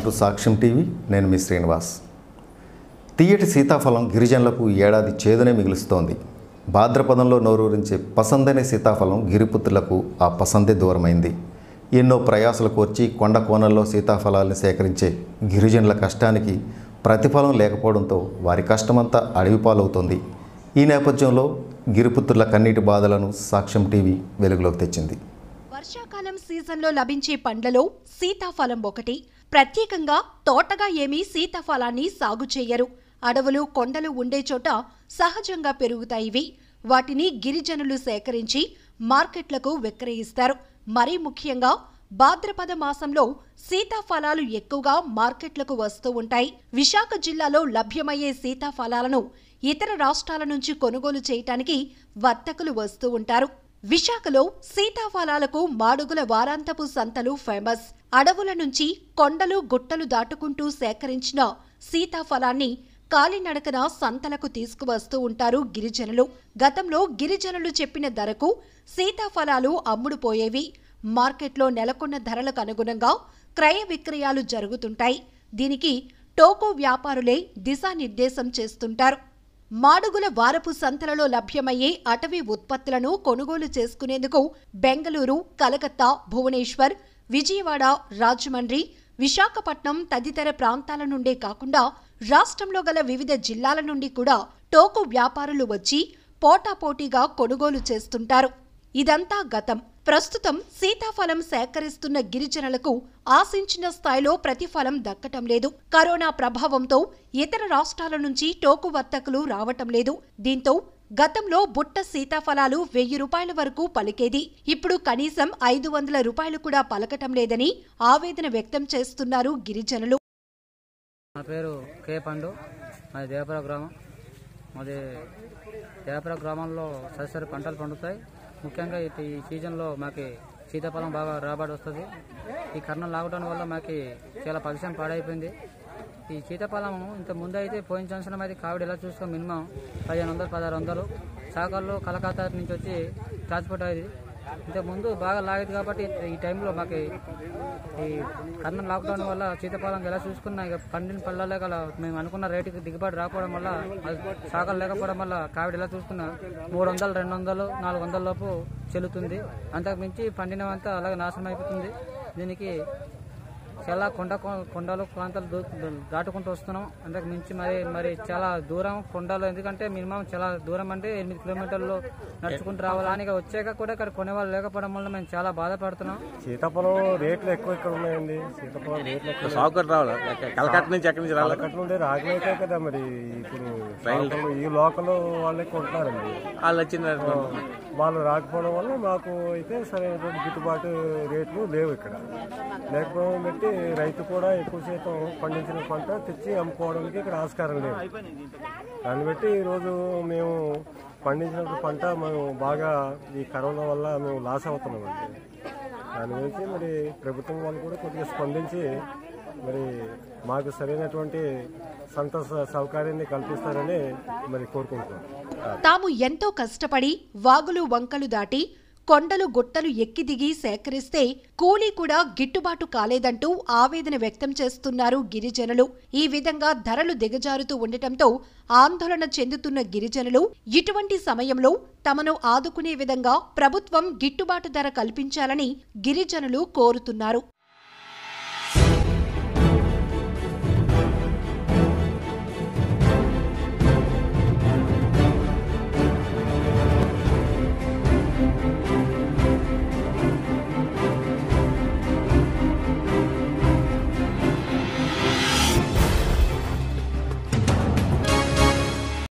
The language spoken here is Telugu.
టు సాక్ష్యం టీవీ నేను మీ శ్రీనివాస్ తీయటి సీతాఫలం గిరిజనులకు ఈ ఏడాది చేదునే మిగులుస్తోంది భాద్రపదంలో నోరూరించే పసందనే సీతాఫలం గిరిపుత్రులకు ఆ పసందే దూరమైంది ఎన్నో ప్రయాసలు కోర్చి కొండ కోనల్లో సీతాఫలాల్ని సేకరించే గిరిజనుల కష్టానికి ప్రతిఫలం లేకపోవడంతో వారి కష్టమంతా అడవి పాలవుతోంది ఈ నేపథ్యంలో గిరిపుత్రుల కన్నీటి బాధలను సాక్ష్యం టీవీ వెలుగులోకి తెచ్చింది వర్షాకాలం సీజన్లో లభించే పండ్లలో సీతాఫలం ఒకటి ప్రత్యేకంగా తోటగా ఏమీ సీతాఫలాన్ని సాగు చేయరు అడవులు కొండలు ఉండే చోట సహజంగా పెరుగుతాయి ఇవి వాటిని గిరిజనులు సేకరించి మార్కెట్లకు విక్రయిస్తారు మరీ ముఖ్యంగా భాద్రపద మాసంలో సీతాఫలాలు ఎక్కువగా మార్కెట్లకు వస్తూ ఉంటాయి విశాఖ జిల్లాలో లభ్యమయ్యే సీతాఫలాలను ఇతర రాష్ట్రాల నుంచి కొనుగోలు చేయటానికి వర్తకులు వస్తూ ఉంటారు విశాఖలో సీతాఫలాలకు మాడుగుల వారాంతపు సంతలు ఫేమస్ అడవుల నుంచి కొండలు గుట్టలు దాటుకుంటూ సేకరించిన సీతాఫలాన్ని కాలినడకన సంతలకు తీసుకువస్తూ ఉంటారు గిరిజనులు గతంలో గిరిజనులు చెప్పిన ధరకు సీతాఫలాలు అమ్ముడుపోయేవి మార్కెట్లో నెలకొన్న ధరలకు అనుగుణంగా క్రయ విక్రయాలు జరుగుతుంటాయి దీనికి టోకో వ్యాపారులే దిశానిర్దేశం చేస్తుంటారు మాడుగుల వారపు సంతలలో లభ్యమయ్యే అటవీ ఉత్పత్తులను కొనుగోలు చేసుకునేందుకు బెంగళూరు కలకత్తా భువనేశ్వర్ విజయవాడ రాజమండ్రి విశాఖపట్నం తదితర ప్రాంతాల నుండే కాకుండా రాష్ట్రంలో గల వివిధ జిల్లాల నుండి కూడా టోకు వ్యాపారులు వచ్చి పోటాపోటీగా కొనుగోలు చేస్తుంటారు ఇదంతా గతం ప్రస్తుతం సీతాఫలం సేకరిస్తున్న గిరిజనులకు ఆశించిన స్థాయిలో ప్రతిఫలం దక్కటం లేదు కరోనా ప్రభావంతో ఇతర రాష్ట్రాల నుంచి టోకు వర్తకులు రావటం లేదు దీంతో గతంలో బుట్ట సీతాఫలాలు వెయ్యి రూపాయల వరకు పలికేది ఇప్పుడు కనీసం ఐదు వందల రూపాయలు కూడా పలకటం లేదని ఆవేదన వ్యక్తం చేస్తున్నారు గిరిజనులు నా పేరు కే పండు మాది దేవపుర గ్రామం మాది దేవపుర గ్రామంలో సరిసరి పంటలు పండుతాయి ముఖ్యంగా ఈ ఈ సీజన్లో మాకు సీతాఫలం బాగా రాబడి వస్తుంది ఈ కర్ణం లాగడం వల్ల మాకు చాలా పరిశ్రమ పాడైపోయింది ఈ సీతాఫలం ఇంత ముందు అయితే పోయిన సంవత్సరం అయితే కావిడి ఎలా చూసుకో మినిమం పదిహేను వందలు పదహారు వందలు సాగర్లో కలకత్తా నుంచి వచ్చి ట్రాన్స్పోర్ట్ అయ్యేది ఇంత ముందు బాగా లాగేది కాబట్టి ఈ టైంలో మాకు ఈ కర్ణం లాక్డౌన్ వల్ల సీతాఫలం ఎలా చూసుకున్నా ఇక పండిన పళ్ళలే గల మేము అనుకున్న రేటుకి దిగుబడి రాకపోవడం వల్ల అది సాగలు లేకపోవడం వల్ల కావిడి ఎలా చూసుకున్నా మూడు వందలు రెండు వందలు నాలుగు వందల లోపు చెల్లుతుంది అంతకు మించి పండినవంతా అలాగే నాశనం అయిపోతుంది దీనికి చాలా కొండ కొండలు ప్రాంతాలు దో- దాటుకుంటూ వస్తున్నాం అంతకు మించి మరి మరి చాలా దూరం కొండలు ఎందుకంటే మినిమం చాలా దూరం అంటే ఎనిమిది కిలోమీటర్లు నడుచుకుంటూ రావాలి అని ఇక వచ్చాక కూడా ఇక్కడ కొనేవాళ్ళు లేకపోవడం వల్ల మేము చాలా బాధపడుతున్నాం సీతాఫలం రేట్లు ఎక్కువ ఇక్కడ ఉన్నాయండి సీతాఫలం రేట్లు ఎక్కువ సాగుకొని రావాలి కలకత్తా నుంచి ఎక్కడి నుంచి రావాలి కలకట్ల నుండి రాగలేకే కదా మరి ఇప్పుడు లోకల్ ఈ లోకల్ వాళ్ళే కొంటున్నారండి వాళ్ళు వచ్చిన వాళ్ళు రాకపోవడం వల్ల మాకు అయితే సరైనటువంటి గిట్టుబాటు రేట్లు లేవు ఇక్కడ లేకపోవడం బట్టి రైతు కూడా ఎక్కువ శాతం పండించిన పంట తెచ్చి అమ్ముకోవడానికి ఇక్కడ ఆస్కారం లేదు దాన్ని బట్టి ఈరోజు మేము పండించిన పంట మేము బాగా ఈ కరోనా వల్ల మేము లాస్ అవుతున్నామండి దాని గురించి మరి ప్రభుత్వం వాళ్ళు కూడా కొద్దిగా స్పందించి మరి మాకు సరైనటువంటి సంత స- సౌకర్యాన్ని కల్పిస్తారని మరి కోరుకుంటున్నాం తాము ఎంతో కష్టపడి వాగులు వంకలు దాటి కొండలు గుట్టలు ఎక్కి దిగి సేకరిస్తే కూలీ కూడా గిట్టుబాటు కాలేదంటూ ఆవేదన వ్యక్తం చేస్తున్నారు గిరిజనులు ఈ విధంగా ధరలు దిగజారుతూ ఉండటంతో ఆందోళన చెందుతున్న గిరిజనులు ఇటువంటి సమయంలో తమను ఆదుకునే విధంగా ప్రభుత్వం గిట్టుబాటు ధర కల్పించాలని గిరిజనులు కోరుతున్నారు